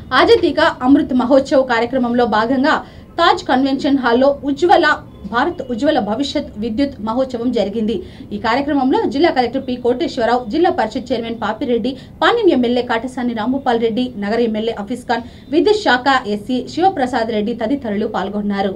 ఆజాదీ కా అమృత్ మహోత్సవ్ కార్యక్రమంలో భాగంగా తాజ్ కన్వెన్షన్ హాల్లో ఉజ్వల భారత్ ఉజ్వల భవిష్యత్ విద్యుత్ మహోత్సవం జరిగింది ఈ కార్యక్రమంలో జిల్లా కలెక్టర్ పి కోటేశ్వరరావు జిల్లా పరిషత్ చైర్మన్ పాపిరెడ్డి పాణ్యం ఎమ్మెల్యే కాటసాని రాంభూపాల్ రెడ్డి నగర ఎమ్మెల్యే అఫీస్ ఖాన్ విద్యుత్ శాఖ ఎస్సీ శివప్రసాద్ రెడ్డి తదితరులు పాల్గొన్నారు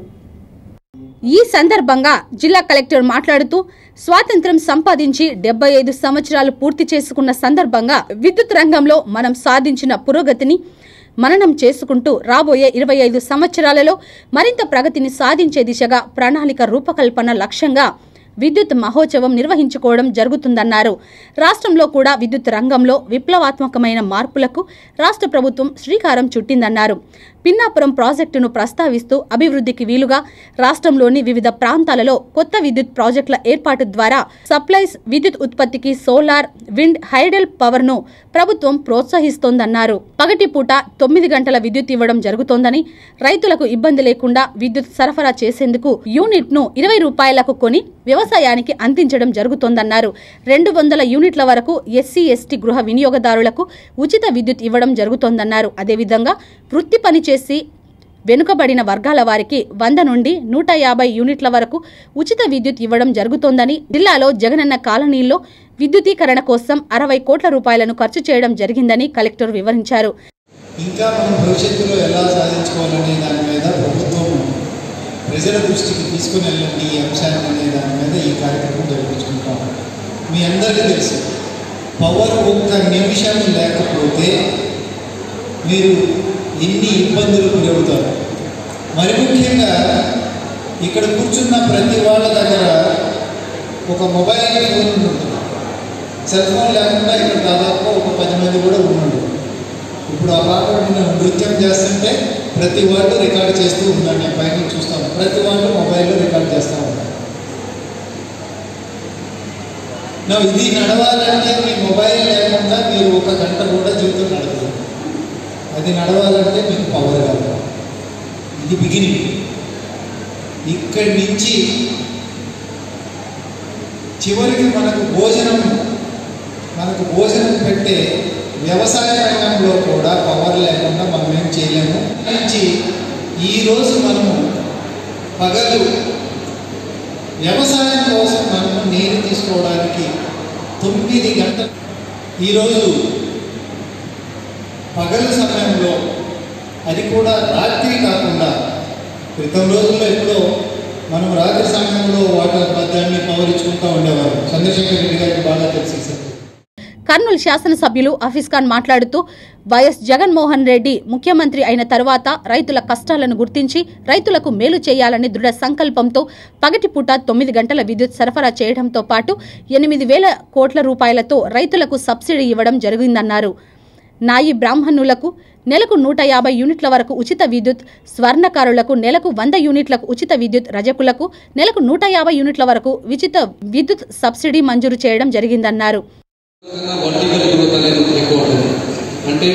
ఈ సందర్భంగా జిల్లా కలెక్టర్ మాట్లాడుతూ స్వాతంత్ర్యం సంపాదించి డెబ్బై ఐదు సంవత్సరాలు పూర్తి చేసుకున్న సందర్భంగా విద్యుత్ రంగంలో మనం సాధించిన పురోగతిని మననం చేసుకుంటూ రాబోయే ఇరవై ఐదు సంవత్సరాలలో మరింత ప్రగతిని సాధించే దిశగా ప్రణాళిక రూపకల్పన లక్ష్యంగా విద్యుత్ మహోత్సవం నిర్వహించుకోవడం జరుగుతుందన్నారు రాష్ట్రంలో కూడా విద్యుత్ రంగంలో విప్లవాత్మకమైన మార్పులకు రాష్ట్ర ప్రభుత్వం శ్రీకారం చుట్టిందన్నారు పిన్నాపురం ప్రాజెక్టును ప్రస్తావిస్తూ అభివృద్ధికి వీలుగా రాష్ట్రంలోని వివిధ ప్రాంతాలలో కొత్త విద్యుత్ ప్రాజెక్టుల ఏర్పాటు ద్వారా సప్లైస్ విద్యుత్ ఉత్పత్తికి సోలార్ విండ్ హైడల్ పవర్ ను ప్రభుత్వం ప్రోత్సహిస్తోందన్నారు పగటిపూట తొమ్మిది గంటల విద్యుత్ ఇవ్వడం జరుగుతోందని రైతులకు ఇబ్బంది లేకుండా విద్యుత్ సరఫరా చేసేందుకు యూనిట్ ను ఇరవై రూపాయలకు కొని వ్యవసాయానికి అందించడం జరుగుతోందన్నారు రెండు వందల యూనిట్ల వరకు ఎస్సీ ఎస్టీ గృహ వినియోగదారులకు ఉచిత విద్యుత్ ఇవ్వడం జరుగుతోందన్నారు అదేవిధంగా వృత్తి పని చేసి వెనుకబడిన వర్గాల వారికి వంద నుండి నూట యాభై యూనిట్ల వరకు ఉచిత విద్యుత్ ఇవ్వడం జరుగుతోందని జిల్లాలో జగనన్న కాలనీల్లో విద్యుదీకరణ కోసం అరవై కోట్ల రూపాయలను ఖర్చు చేయడం జరిగిందని కలెక్టర్ వివరించారు ఇంకా మనం భవిష్యత్తులో ఎలా సాధించుకోవాలనే దాని మీద ప్రభుత్వం ప్రజల దృష్టికి తీసుకుని వెళ్ళండి ఈ అంశాన్ని అనే దాని మీద ఈ కార్యక్రమం జరిపించుకుంటాం మీ అందరికీ తెలుసు పవర్ ఒక్క నిమిషం లేకపోతే మీరు ఎన్ని ఇబ్బందులు గురవుతారు మరి ముఖ్యంగా ఇక్కడ కూర్చున్న ప్రతి వాళ్ళ దగ్గర ఒక మొబైల్ ఫోన్ ఉంటుంది సెల్ ఫోన్ లేకుండా ఇక్కడ దాదాపు ఒక పది మంది కూడా ఉన్నాడు ఇప్పుడు ఆ పాట నేను నృత్యం చేస్తుంటే ప్రతి వాళ్ళు రికార్డ్ చేస్తూ ఉన్నాను నేను పైన చూస్తాను ప్రతి వాళ్ళు మొబైల్లో రికార్డ్ చేస్తూ ఉంటారు నా ఇది నడవాలంటే మీ మొబైల్ లేకుండా మీరు ఒక గంట కూడా జీవితం నడపదు అది నడవాలంటే మీకు పవర్ కావాలి ఇది బిగినింగ్ ఇక్కడి నుంచి చివరికి మనకు భోజనం మనకు భోజనం పెట్టే వ్యవసాయ రంగంలో కూడా పవర్ లేకుండా మనం ఏం చేయలేము నుంచి ఈరోజు మనము పగలు వ్యవసాయం కోసం మనము నీరు తీసుకోవడానికి తొమ్మిది గంటలు ఈరోజు పగలు సమయంలో అది కూడా రాత్రి కాకుండా క్రితం రోజుల్లో ఎప్పుడో మనం రాత్రి సమయంలో వాటర్ దాన్ని పవర్ ఇచ్చుకుంటూ ఉండేవారు చంద్రశేఖర్ రెడ్డి గారికి బాగా తెలిసి సార్ కర్నూలు శాసనసభ్యులు హఫీజ్ ఖాన్ మాట్లాడుతూ వైఎస్ జగన్మోహన్ రెడ్డి ముఖ్యమంత్రి అయిన తరువాత రైతుల కష్టాలను గుర్తించి రైతులకు మేలు చేయాలని దృఢ సంకల్పంతో పగటిపూట తొమ్మిది గంటల విద్యుత్ సరఫరా చేయడంతో పాటు ఎనిమిది వేల కోట్ల రూపాయలతో రైతులకు సబ్సిడీ ఇవ్వడం జరిగిందన్నారు నాయి బ్రాహ్మణులకు నెలకు నూట యాభై యూనిట్ల వరకు ఉచిత విద్యుత్ స్వర్ణకారులకు నెలకు వంద యూనిట్లకు ఉచిత విద్యుత్ రజకులకు నెలకు నూట యాభై యూనిట్ల వరకు ఉచిత విద్యుత్ సబ్సిడీ మంజూరు చేయడం జరిగిందన్నారు వర్టికల్ గ్రోత్ అనేది ఎక్కువ ఉంటుంది అంటే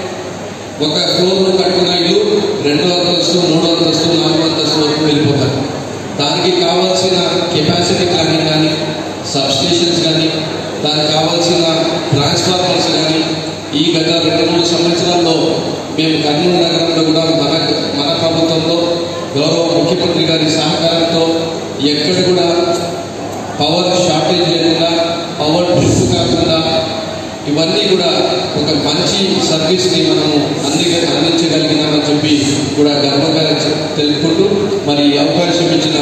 ఒక ఫ్లోర్ను కట్టుకున్న ఇల్లు రెండో అంతస్తు మూడో అంతస్తు నాలుగో అంతస్తు వరకు వెళ్ళిపోతారు దానికి కావాల్సిన కెపాసిటీ ప్లానింగ్ కానీ సబ్స్టేషన్స్ కానీ దానికి కావాల్సిన ట్రాన్స్ఫార్మర్స్ కానీ ఈ గత రెండు మూడు సంవత్సరాల్లో మేము కర్నూలు నగరంలో కూడా మన మన ప్రభుత్వంలో గౌరవ ముఖ్యమంత్రి గారి సహకారంతో ఎక్కడ కూడా పవర్ షార్టేజ్ లేకుండా పవర్ డ్రిఫ్ట్ కాకుండా ఇవన్నీ కూడా ఒక మంచి సర్వీస్ని మనము అంది అందించగలిగినామని చెప్పి కూడా గర్వంగా చె- తెలుపుకుంటూ మరి ఈ అవకాశం ఇచ్చిన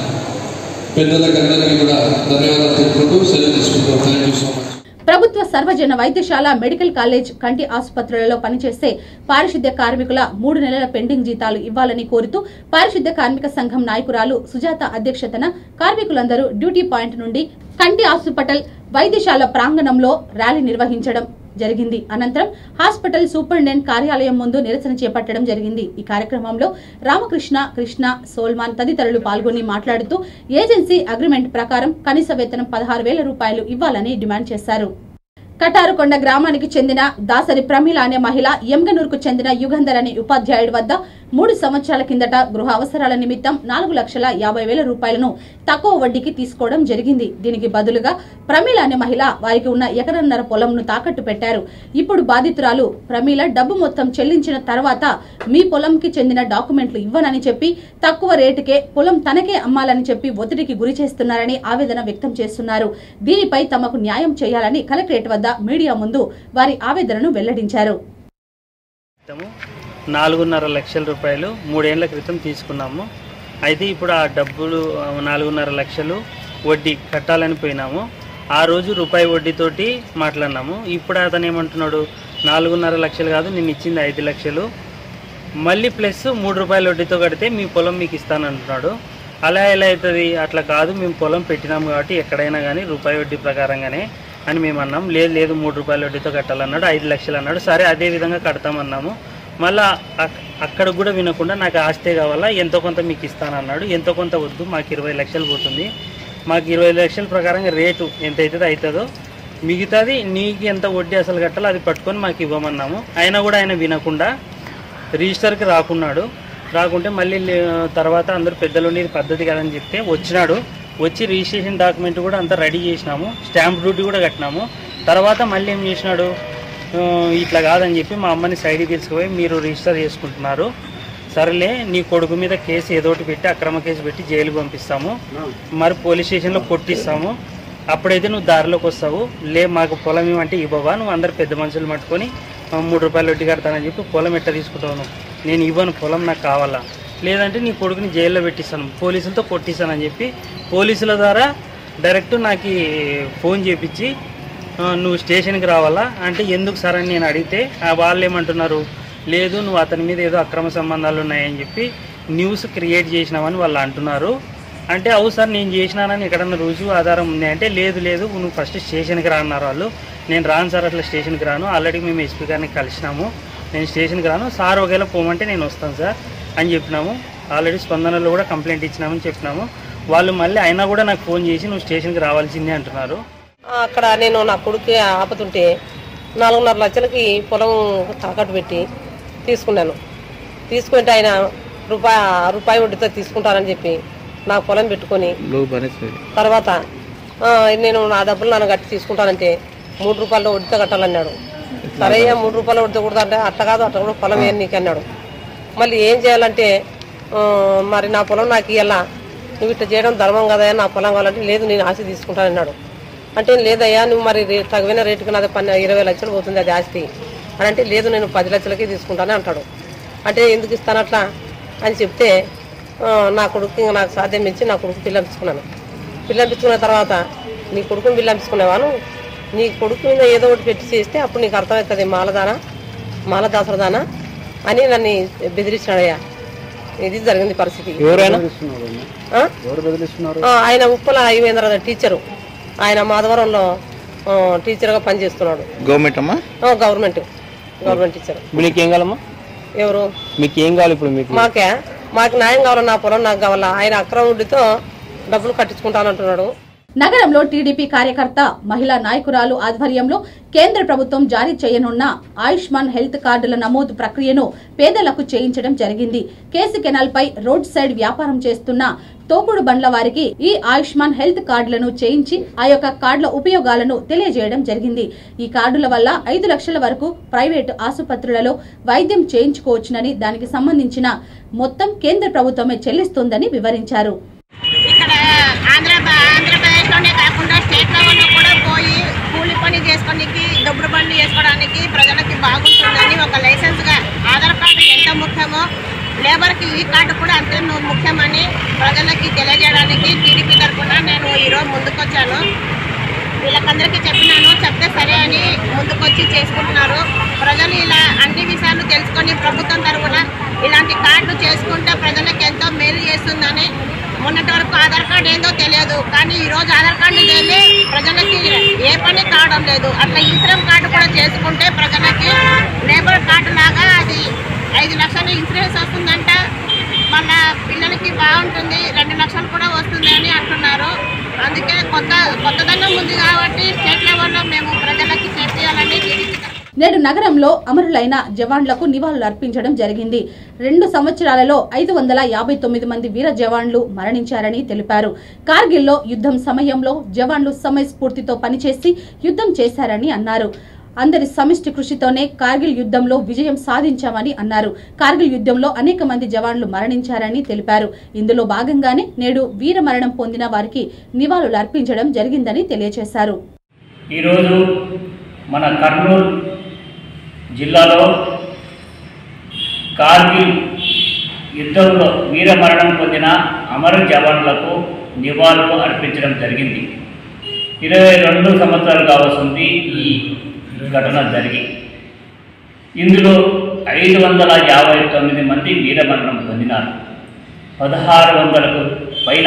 పెద్దలకందరికీ కూడా ధన్యవాదాలు తెలుపుకుంటూ సెలవు తీసుకుంటాం థ్యాంక్ యూ సో మచ్ ప్రభుత్వ సర్వజన వైద్యశాల మెడికల్ కాలేజ్ కంటి ఆసుపత్రులలో పనిచేసే పారిశుద్ధ్య కార్మికుల మూడు నెలల పెండింగ్ జీతాలు ఇవ్వాలని కోరుతూ పారిశుద్ధ్య కార్మిక సంఘం నాయకురాలు సుజాత అధ్యక్షతన కార్మికులందరూ డ్యూటీ పాయింట్ నుండి కంటి హాస్పిటల్ వైద్యశాల ప్రాంగణంలో ర్యాలీ నిర్వహించడం జరిగింది అనంతరం హాస్పిటల్ సూపరింటెండెంట్ కార్యాలయం ముందు నిరసన చేపట్టడం జరిగింది ఈ కార్యక్రమంలో రామకృష్ణ కృష్ణ సోల్మాన్ తదితరులు పాల్గొని మాట్లాడుతూ ఏజెన్సీ అగ్రిమెంట్ ప్రకారం కనీస వేతనం పదహారు వేల రూపాయలు ఇవ్వాలని డిమాండ్ చేశారు కటారుకొండ గ్రామానికి చెందిన దాసరి ప్రమీల అనే మహిళ ఎమ్గనూరుకు చెందిన యుగంధర్ అనే ఉపాధ్యాయుడి వద్ద మూడు సంవత్సరాల కిందట గృహ అవసరాల నిమిత్తం నాలుగు లక్షల యాభై వేల రూపాయలను తక్కువ వడ్డీకి తీసుకోవడం జరిగింది దీనికి బదులుగా ప్రమీల అనే మహిళ వారికి ఉన్న ఎకరన్నర పొలంను తాకట్టు పెట్టారు ఇప్పుడు బాధితురాలు ప్రమీల డబ్బు మొత్తం చెల్లించిన తర్వాత మీ పొలంకి చెందిన డాక్యుమెంట్లు ఇవ్వనని చెప్పి తక్కువ రేటుకే పొలం తనకే అమ్మాలని చెప్పి ఒత్తిడికి గురి చేస్తున్నారని ఆవేదన వ్యక్తం చేస్తున్నారు దీనిపై తమకు న్యాయం చేయాలని కలెక్టరేట్ వద్ద మీడియా ముందు వారి ఆవేదనను వెల్లడించారు క్రితము నాలుగున్నర లక్షల రూపాయలు మూడేళ్ల క్రితం తీసుకున్నాము అయితే ఇప్పుడు ఆ డబ్బులు ఆ, నాలుగున్నర లక్షలు వడ్డీ కట్టాలని పోయినాము ఆ రోజు రూపాయి వడ్డీతోటి మాట్లాడినాము ఇప్పుడు అతను ఏమంటున్నాడు నాలుగున్నర లక్షలు కాదు నేను ఇచ్చింది ఐదు లక్షలు మళ్ళీ ప్లస్ మూడు రూపాయల వడ్డీతో కడితే మీ పొలం మీకు ఇస్తాను అంటున్నాడు అలా ఎలా అవుతుంది అట్లా కాదు మేము పొలం పెట్టినాము కాబట్టి ఎక్కడైనా కానీ రూపాయి వడ్డీ ప్రకారంగానే అని మేము అన్నాం లేదు లేదు మూడు రూపాయల వడ్డీతో కట్టాలన్నాడు ఐదు లక్షలు అన్నాడు సరే అదే విధంగా కడతామన్నాము మళ్ళా అక్- అక్కడ కూడా వినకుండా నాకు ఆస్తే కావాలా ఎంతో కొంత మీకు ఇస్తానన్నాడు ఎంతో కొంత వద్దు మాకు ఇరవై లక్షలు పోతుంది మాకు ఇరవై లక్షల ప్రకారంగా రేటు ఎంత అవుతుందో అవుతుందో మిగతాది నీకు ఎంత వడ్డీ అసలు కట్టాలో అది పట్టుకొని మాకు ఇవ్వమన్నాము అయినా కూడా ఆయన వినకుండా రిజిస్టర్కి రాకున్నాడు రాకుంటే మళ్ళీ లే- తర్వాత అందరూ పెద్దలు ఉండేది పద్ధతి కదని చెప్తే వచ్చినాడు వచ్చి రిజిస్ట్రేషన్ డాక్యుమెంట్ కూడా అంతా రెడీ చేసినాము స్టాంప్ డ్యూటీ కూడా కట్టినాము తర్వాత మళ్ళీ ఏం చేసినాడు ఆ, ఇట్లా కాదని చెప్పి మా అమ్మని సైడ్కి తీసుకుపోయి మీరు రిజిస్టర్ చేసుకుంటున్నారు సరేలే నీ కొడుకు మీద కేసు ఏదోటి పెట్టి అక్రమ కేసు పెట్టి జైలుకి పంపిస్తాము మరి పోలీస్ స్టేషన్లో కొట్టిస్తాము అప్పుడైతే నువ్వు దారిలోకి వస్తావు లే మాకు పొలం ఇవ్వంటే ఇవ్వవా నువ్వు అందరు పెద్ద మనుషులు పట్టుకొని "ఆ, మూడు రూపాయలు వడ్డీ కడతానని చెప్పి పొలం ఎట్ట తీసుకుంటావు నువ్వు నేను ఇవ్వను పొలం నాకు కావాలా లేదంటే నీ కొడుకుని జైల్లో పెట్టిస్తాను పోలీసులతో కొట్టిస్తానని చెప్పి పోలీసుల ద్వారా డైరెక్ట్ నాకు ఈ ఫోన్ చేపించి "ఆ, నువ్వు స్టేషన్కి రావాలా అంటే ఎందుకు సార్ అని నేను అడిగితే ఆ వాళ్ళు ఏమంటున్నారు లేదు నువ్వు అతని మీద ఏదో అక్రమ సంబంధాలు ఉన్నాయని చెప్పి న్యూస్ క్రియేట్ చేసినామని వాళ్ళు అంటున్నారు అంటే అవు సార్ నేను చేసినానని ఎక్కడన్నా రుజువు ఆధారం ఉంది అంటే లేదు లేదు నువ్వు ఫస్ట్ స్టేషన్కి రా అన్నారు వాళ్ళు నేను రాను సార్ అట్లా స్టేషన్కి రాను ఆల్రెడీ మేము ఎస్పీ గారిని కలిసినాము నేను స్టేషన్కి రాను సార్ ఒకవేళ పోమంటే నేను వస్తాను సార్ అని చెప్పినాము ఆల్రెడీ స్పందనలో కూడా కంప్లైంట్ ఇచ్చినామని చెప్పినాము వాళ్ళు మళ్ళీ అయినా కూడా నాకు ఫోన్ చేసి నువ్వు స్టేషన్కి రావాల్సిందే అంటున్నారు అక్కడ నేను నా కొడుకు ఆపతుంటే నాలుగున్నర లక్షలకి పొలం తాకట్టు పెట్టి తీసుకున్నాను తీసుకుంటే ఆయన రూపాయి రూపాయి వడ్డీతో తీసుకుంటానని చెప్పి నా పొలం పెట్టుకొని తర్వాత ఆ, నేను నా డబ్బులు నన్ను కట్టి తీసుకుంటానంటే మూడు రూపాయల వడ్డీతో కట్టాలన్నాడు సరే అయ్యా, మూడు రూపాయల వడ్డీతో కూడా అంటే అట్ట కాదు అట్ట కూడా పొలం ఏం నీకు అన్నాడు మళ్ళీ ఏం చేయాలంటే ఆ, మరి నా పొలం నాకు ఇవ్వాలా నువ్వు ఇట్లా చేయడం ధర్మం కదా నా పొలం కావాలంటే లేదు నేను ఆస్తి తీసుకుంటానన్నాడు అంటే లేదయ్యా నువ్వు మరి రే- తగిన రేటుకి నాది పన్నె ఇరవై లక్షలు పోతుంది అది ఆస్తి అని అంటే లేదు నేను పది లక్షలకే తీసుకుంటానే అంటాడు అంటే ఎందుకు ఇస్తాను అట్లా అని చెప్తే ఆ, నా కొడుకు ఇంకా నాకు సాధ్యం ఇచ్చి నా కొడుకు పిల్లంపించుకున్నాను పిల్లంపించుకున్న తర్వాత నీ కొడుకుని పిల్లంపించుకునేవాను నీ కొడుకు మీద ఏదో ఒకటి పెట్టి చేస్తే అప్పుడు నీకు అర్థమవుతుంది మాలదానా మాలదాసరదానా అని నన్ను బెదిరించాడయ్యా ఇది జరిగింది పరిస్థితి ఆ? ఆ, ఆయన ఉప్పల అయ్యేంద్ర టీచరు ఆయన మాధవరంలో ఆ, టీచర్గా పనిచేస్తున్నాడు గవర్నమెంట్ అమ్మా ఆ, గవర్నమెంట్ గవర్నమెంట్ టీచర్ ఇప్పుడు నీకు ఏం కావాలమ్మా ఎవరు మీకు ఏం కావాలి ఇప్పుడు మీకు మాకే మాకు న్యాయం కావాలి నా పొలం నాకు కావాలా ఆయన అక్రమ వడ్డీతో డబ్బులు కట్టించుకుంటానంటున్నాడు నగరంలో టీడీపీ కార్యకర్త మహిళా నాయకురాలు ఆధ్వర్యంలో కేంద్ర ప్రభుత్వం జారీ చేయనున్న ఆయుష్మాన్ హెల్త్ కార్డుల నమోదు ప్రక్రియను పేదలకు చేయించడం జరిగింది కేసు కెనాల్ పై రోడ్ సైడ్ వ్యాపారం చేస్తున్న తోపుడు బండ్ల వారికి ఈ ఆయుష్మాన్ హెల్త్ కార్డులను చేయించి ఆ యొక్క కార్డుల ఉపయోగాలను తెలియజేయడం జరిగింది ఈ కార్డుల వల్ల ఐదు లక్షల వరకు ప్రైవేటు ఆసుపత్రులలో వైద్యం చేయించుకోవచ్చునని దానికి సంబంధించిన మొత్తం కేంద్ర ప్రభుత్వమే చెల్లిస్తోందని వివరించారు ఇక్కడ ఆంధ్ర ఆంధ్రప్రదేశ్లోనే కాకుండా స్టేట్ లెవెల్లో కూడా పోయి కూలి పని చేసుకోనికి దొబ్బుడు పని చేసుకోవడానికి ప్రజలకి బాగుంటుందని ఒక లైసెన్స్గా ఆధార్ కార్డు ఎంత ముఖ్యమో లేబర్కి ఈ కార్డు కూడా అంతే ను- ముఖ్యమని ప్రజలకి తెలియజేయడానికి టీడీపీ తరఫున నేను ఈరోజు ముందుకొచ్చాను వీళ్ళకందరికీ చెప్పినాను చెప్తే సరే అని ముందుకొచ్చి చేసుకుంటున్నారు ప్రజలు ఇలా అన్ని విషయాలు తెలుసుకొని ప్రభుత్వం తరఫున ఇలాంటి కార్డులు చేసుకుంటే ప్రజలకు ఎంతో మేలు చేస్తుందని మొన్నటి వరకు ఆధార్ కార్డు ఏందో తెలియదు కానీ ఈ రోజు ఆధార్ కార్డు లేని ప్రజలకి ఏ పని కావడం లేదు అట్లా ఇన్సూరెన్స్ కార్డు కూడా చేసుకుంటే ప్రజలకి లేబర్ కార్డు లాగా అది ఐదు లక్షల ఇన్సూరెన్స్ వస్తుందంట మళ్ళా పిల్లలకి బాగుంటుంది రెండు లక్షలు కూడా వస్తుంది అని అంటున్నారు అందుకే కొత్త కొత్తదనం ఉంది కాబట్టి స్టేట్ లెవెల్లో మేము ప్రజలకి చేయాలని నేడు నగరంలో అమరులైన జవాన్లకు నివాళులు అర్పించడం జరిగింది రెండు సంవత్సరాలలో ఐదు వందల యాభై తొమ్మిది మంది వీర జవాన్లు మరణించారని తెలిపారు కార్గిల్లో యుద్ధం సమయంలో జవాన్లు సమయస్ఫూర్తితో పనిచేసి యుద్ధం చేశారని అన్నారు అందరి సమిష్టి కృషితోనే కార్గిల్ యుద్ధంలో విజయం సాధించామని అన్నారు కార్గిల్ యుద్ధంలో అనేక మంది జవాన్లు మరణించారని తెలిపారు ఇందులో భాగంగానే నేడు వీర మరణం పొందిన వారికి నివాళులు అర్పించడం జరిగిందని తెలియజేశారు ఈరోజు మన కర్నూలు జిల్లాలో కార్గిల్ యుద్ధంలో వీరమరణం పొందిన అమర జవాన్లకు నివాళులు అర్పించడం జరిగింది ఇరవై రెండు సంవత్సరాలు కావస్తుంది ఈ ఘటన జరిగి ఇందులో ఐదు వందల యాభై తొమ్మిది మంది వీరమరణం పొందినారు పదహారు వందలకు పైన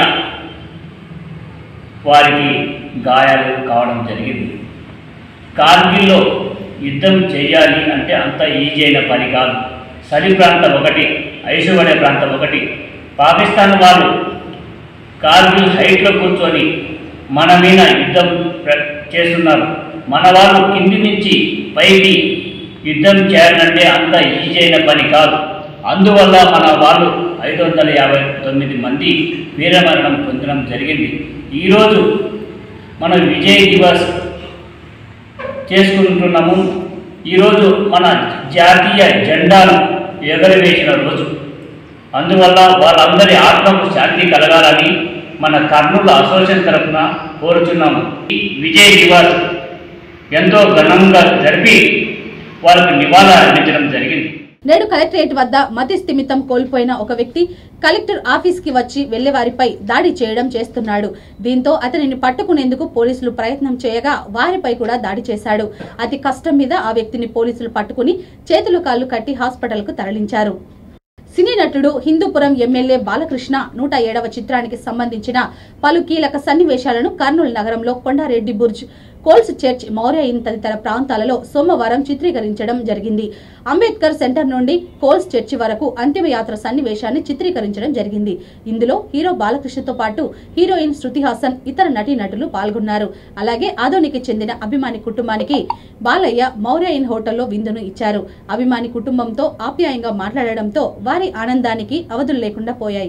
వారికి గాయాలు కావడం జరిగింది కార్గిల్లో యుద్ధం చేయాలి అంటే అంత ఈజీ అయిన పని కాదు సరి ప్రాంతం ఒకటి ఐషువడే ప్రాంతం ఒకటి పాకిస్తాన్ వాళ్ళు కార్గిల్ హైట్లో కూర్చొని మన మీద యుద్ధం ప్ర- చేస్తున్నారు మన వాళ్ళు కింది నుంచి పైకి యుద్ధం చేయాలంటే అంత ఈజీ అయిన పని కాదు అందువల్ల మన వాళ్ళు ఐదు వందల యాభై తొమ్మిది మంది వీరమరణం పొందడం జరిగింది ఈరోజు మన విజయ్ దివస్ చేసుకుంటున్నాము ఈరోజు మన జాతీయ జెండాను ఎగరవేసిన రోజు అందువల్ల వాళ్ళందరి ఆత్మకు శాంతి కలగాలని మన కర్నూలు అసోసియేషన్ తరఫున కోరుచున్నాము ఈ విజయ్ దివాస్ ఎంతో ఘనంగా జరిపి వాళ్ళకు నివాళులు అర్పించడం జరిగింది నేడు కలెక్టరేట్ వద్ద మతి స్థిమితం కోల్పోయిన ఒక వ్యక్తి కలెక్టర్ ఆఫీస్ కి వచ్చి వెళ్లే వారిపై దాడి చేయడం చేస్తున్నాడు దీంతో అతనిని పట్టుకునేందుకు పోలీసులు ప్రయత్నం చేయగా వారిపై కూడా దాడి చేశాడు అతి కష్టం మీద ఆ వ్యక్తిని పోలీసులు పట్టుకుని చేతులు కాళ్ళు కట్టి హాస్పిటల్ కు తరలించారు సినీ నటుడు హిందూపురం ఎమ్మెల్యే బాలకృష్ణ నూట ఏడవ చిత్రానికి సంబంధించిన పలు కీలక సన్నివేశాలను కర్నూలు నగరంలో Kondareddy Burj Coles church Maurya inn తదితర ప్రాంతాలలో సోమవారం చిత్రీకరించడం జరిగింది అంబేద్కర్ సెంటర్ నుండి కోల్స్ చర్చి వరకు అంతిమయాత్ర సన్నివేశాన్ని చిత్రీకరించడం జరిగింది ఇందులో హీరో బాలకృష్ణతో పాటు హీరోయిన్ శృతి హాసన్ ఇతర నటీనటులు పాల్గొన్నారు అలాగే ఆదోనికి చెందిన అభిమాని కుటుంబానికి బాలయ్య మౌర్య ఇన్ హోటల్లో విందును ఇచ్చారు అభిమాని కుటుంబంతో ఆప్యాయంగా మాట్లాడడంతో వారి ఆనందానికి అవధులు లేకుండా పోయాయి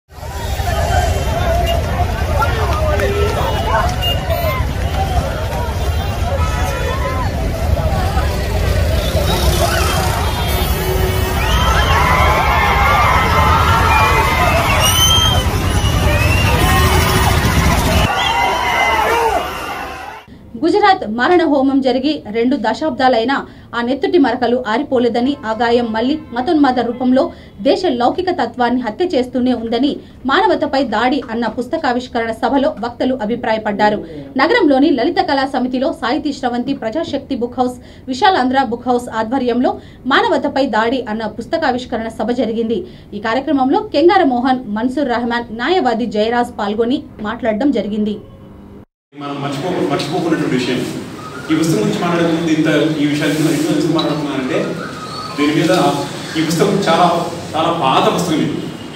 గుజరాత్ మరణ హోమం జరిగి రెండు దశాబ్దాలైనా ఆ నెత్తుటి మరకలు ఆరిపోలేదని ఆ గాయం మళ్లీ మతోన్మాద రూపంలో దేశ లౌకిక తత్వాన్ని హత్య చేస్తూనే ఉందని మానవతపై దాడి అన్న పుస్తకావిష్కరణ సభలో వక్తలు అభిప్రాయపడ్డారు నగరంలోని లలిత కళా సమితిలో Sahithi Sravanthi Prajasakti book house Visalandhra book house ఆధ్వర్యంలో మానవతపై దాడి అన్న పుస్తకావిష్కరణ సభ జరిగింది ఈ కార్యక్రమంలో కెంగార మోహన్ మన్సూర్ రహమాన్ న్యాయవాది జయరాజ్ పాల్గొని మాట్లాడడం జరిగింది మనం మర్చిపో మర్చిపోకున్నటువంటి విషయం ఈ పుస్తకం గురించి మాట్లాడుతుంది ఇంత ఈ విషయాల గురించి ఎందుకు ఎందుకు మాట్లాడుతున్నానంటే దీని మీద ఈ పుస్తకం చాలా చాలా పాత పుస్తకం ఇది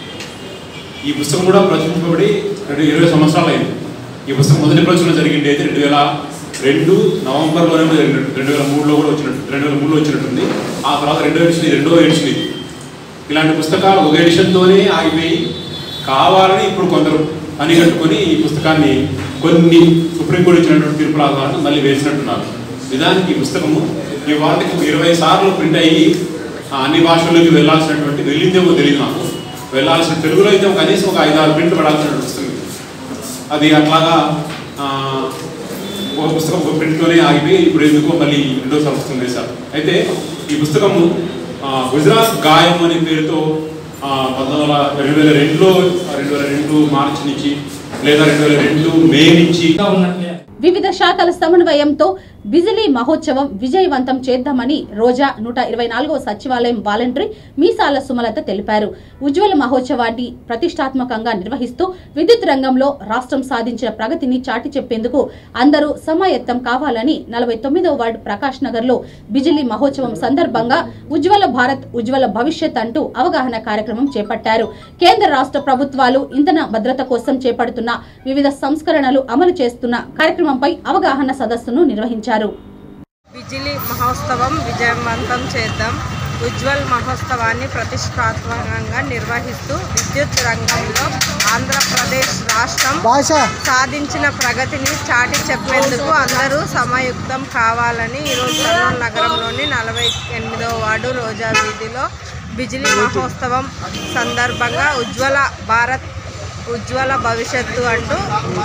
ఈ పుస్తకం కూడా ప్రచురించబడి రెండు ఇరవై సంవత్సరాలు అయింది ఈ పుస్తకం మొదటి ప్రచురణ జరిగింది అయితే రెండు వేల రెండు నవంబర్లోనే కూడా జరిగినట్టు రెండు వేల మూడులో కూడా వచ్చినట్టు రెండు వేల మూడులో వచ్చినట్టుంది ఆ తర్వాత రెండో ఎడిషన్ ఇది రెండో ఎడిషన్ ఇది ఇలాంటి పుస్తకాలు ఒక ఎడిషన్తోనే ఆగిపోయి కావాలని ఇప్పుడు కొందరు పని కట్టుకొని ఈ పుస్తకాన్ని కొన్ని సుప్రీంకోర్టు ఇచ్చినటువంటి తీర్పుల ఆధారంగా మళ్ళీ వేసినట్టున్నారు నిజానికి ఈ పుస్తకము ఈ వాటికి ఇరవై సార్లు ప్రింట్ అయ్యి ఆ అన్ని భాషల్లోకి వెళ్ళాల్సినటువంటి వెళ్ళిందేమో తెలియదు నాకు వెళ్ళాల్సిన తెలుగులో అయితే కనీసం ఒక ఐదు ఆరు ప్రింట్లు పడాల్సిన పుస్తకం ఇది. అది అట్లాగా ఆ, ఒక పుస్తకం ఒక ప్రింట్లోనే ఆగిపోయి ఇప్పుడు ఎందుకో మళ్ళీ రెండోసారి పుస్తకం వేశారు అయితే ఈ పుస్తకము ఆ, గుజరాత్ గాయం అనే పేరుతో ఆ, పంతొమ్మిది వందల రెండు వేల రెండులో రెండు వేల రెండు మార్చి నుంచి లేదా రెండు వేల రెండు మే నుంచి వివిధ శాఖల సమన్వయంతో బిజిలీ మహోత్సవం విజయవంతం చేద్దామని రోజా నూట ఇరవై నాలుగవ సచివాలయం వాలంటరీ మీసాల సుమలత తెలిపారు ఉజ్వల మహోత్సవాన్ని ప్రతిష్టాత్మకంగా నిర్వహిస్తూ విద్యుత్ రంగంలో రాష్ట్రం సాధించిన ప్రగతిని చాటి చెప్పేందుకు అందరూ సమాయత్తం కావాలని నలభై తొమ్మిదవ వార్డు ప్రకాష్ నగర్ లో బిజిలీ మహోత్సవం సందర్భంగా ఉజ్వల భారత్ ఉజ్వల భవిష్యత్ అంటూ అవగాహన కార్యక్రమం చేపట్టారు కేంద్ర రాష్ట్ర ప్రభుత్వాలు ఇంధన భద్రత కోసం చేపడుతున్న వివిధ సంస్కరణలు అమలు చేస్తున్న కార్యక్రమంపై అవగాహన సదస్సును నిర్వహించారు బిజిలీ మహోత్సవం విజయవంతం చేద్దాం ఉజ్వల్ మహోత్సవాన్ని ప్రతిష్టాత్మకంగా నిర్వహిస్తూ విద్యుత్ రంగంలో ఆంధ్రప్రదేశ్ రాష్ట్రం సాధించిన ప్రగతిని చాటి చెప్పేందుకు అందరూ సమయుక్తం కావాలని ఈరోజు కర్నూలు నగరంలోని నలభై ఎనిమిదవ వార్డు రోజా వీధిలో బిజిలీ మహోత్సవం సందర్భంగా ఉజ్వల భారత్ ఉజ్వల భవిష్యత్తు అంటూ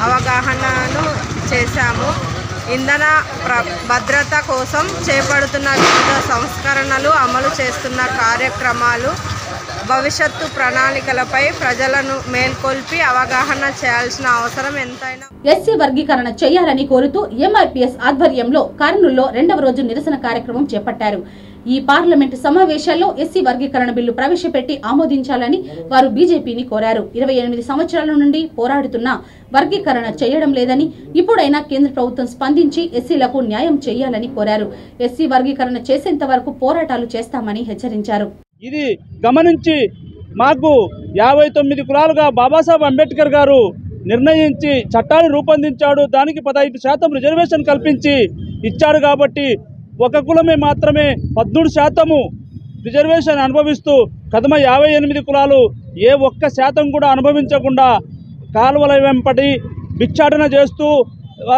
అవగాహనను చేశాము ఇంధన ప్ర భద్రత కోసం చేపడుతున్న వివిధ సంస్కరణలు అమలు చేస్తున్న కార్యక్రమాలు భవిష్యత్తు ప్రణాళికలపై ప్రజలను మేల్కొల్పి అవగాహన చేయాల్సిన అవసరం ఎంతైనా ఎస్సీ వర్గీకరణ చేయాలని కోరుతూ ఎంఆర్పీఎస్ ఆధ్వర్యంలో కర్నూలులో రెండవ రోజు నిరసన కార్యక్రమం చేపట్టారు ఈ పార్లమెంటు సమావేశాల్లో ఎస్సీ వర్గీకరణ బిల్లు ప్రవేశపెట్టి ఆమోదించాలని వారు బీజేపీని కోరారు ఇరవై ఎనిమిది సంవత్సరాల నుండి పోరాడుతున్న వర్గీకరణ చేయడం లేదని ఇప్పుడైనా కేంద్ర ప్రభుత్వం స్పందించి ఎస్సీలకు న్యాయం చేయాలని కోరారు ఎస్సీ వర్గీకరణ చేసేంత వరకు పోరాటాలు చేస్తామని హెచ్చరించారు ఇది గమనించి మాకు యాభై తొమ్మిది కులాలుగా బాబాసాహెబ్ అంబేద్కర్ గారు నిర్ణయించి చట్టాన్ని రూపొందించాడు దానికి పదహైదు శాతం రిజర్వేషన్ కల్పించి ఇచ్చాడు కాబట్టి ఒక కులమే మాత్రమే పద్మూడు శాతము రిజర్వేషన్ అనుభవిస్తూ కదమ యాభై ఎనిమిది కులాలు ఏ ఒక్క శాతం కూడా అనుభవించకుండా కాలువల వెంపటి భిక్షాటన చేస్తూ ఆ,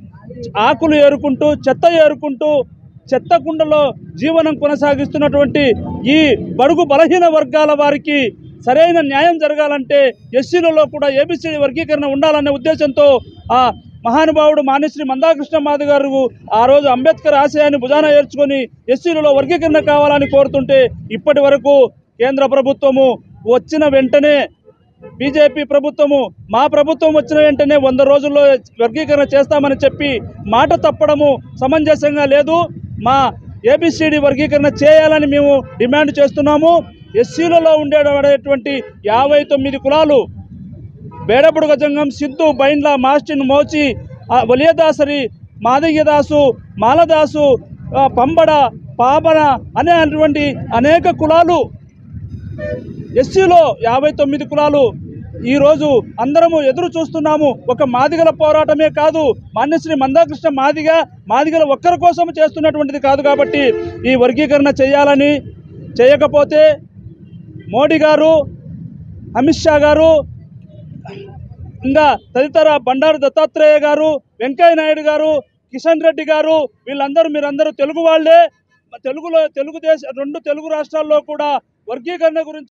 ఆకులు ఏరుకుంటూ చెత్త ఏరుకుంటూ చెత్త కుండలో జీవనం కొనసాగిస్తున్నటువంటి ఈ బడుగు బలహీన వర్గాల వారికి సరైన న్యాయం జరగాలంటే ఎస్సీలలో కూడా ఏబిసి వర్గీకరణ ఉండాలనే ఉద్దేశంతో ఆ మహానుభావుడు మానేశ్రీ మందాకృష్ణ మాధవ్ గారు ఆ రోజు అంబేద్కర్ ఆశయాన్ని భుజాన ఏర్చుకొని ఎస్సీలలో వర్గీకరణ కావాలని కోరుతుంటే ఇప్పటి వరకు కేంద్ర ప్రభుత్వము వచ్చిన వెంటనే బీజేపీ ప్రభుత్వము మా ప్రభుత్వం వచ్చిన వెంటనే వంద రోజుల్లో వర్గీకరణ చేస్తామని చెప్పి మాట తప్పడము సమంజసంగా లేదు మా ఏబిసిడి వర్గీకరణ చేయాలని మేము డిమాండ్ చేస్తున్నాము ఎస్సీలలో ఉండేటువంటి యాభై తొమ్మిది కులాలు బేడపుడు గజంగం సిద్ధు బైండ్ల మాస్టిన్ మోచి ఆ, వలియదాసరి మాదయ్యదాసు మాలదాసు ఆ, పంబడ పాబన అనేటువంటి అనేక కులాలు ఎస్సీలో యాభై తొమ్మిది కులాలు ఈరోజు అందరము ఎదురు చూస్తున్నాము ఒక మాదిగల పోరాటమే కాదు మాన్యశ్రీ మందాకృష్ణ మాదిగ మాదిగల ఒక్కరి కోసం చేస్తున్నటువంటిది కాదు కాబట్టి ఈ వర్గీకరణ చేయాలని చేయకపోతే మోడీ గారు అమిత్ షా గారు ఇంకా తదితర బండారు దత్తాత్రేయ గారు వెంకయ్య నాయుడు గారు కిషన్ రెడ్డి గారు వీళ్ళందరూ మీరందరూ తెలుగు వాళ్ళే తెలుగులో తెలుగుదేశం రెండు తెలుగు రాష్ట్రాల్లో కూడా వర్గీకరణ గురించి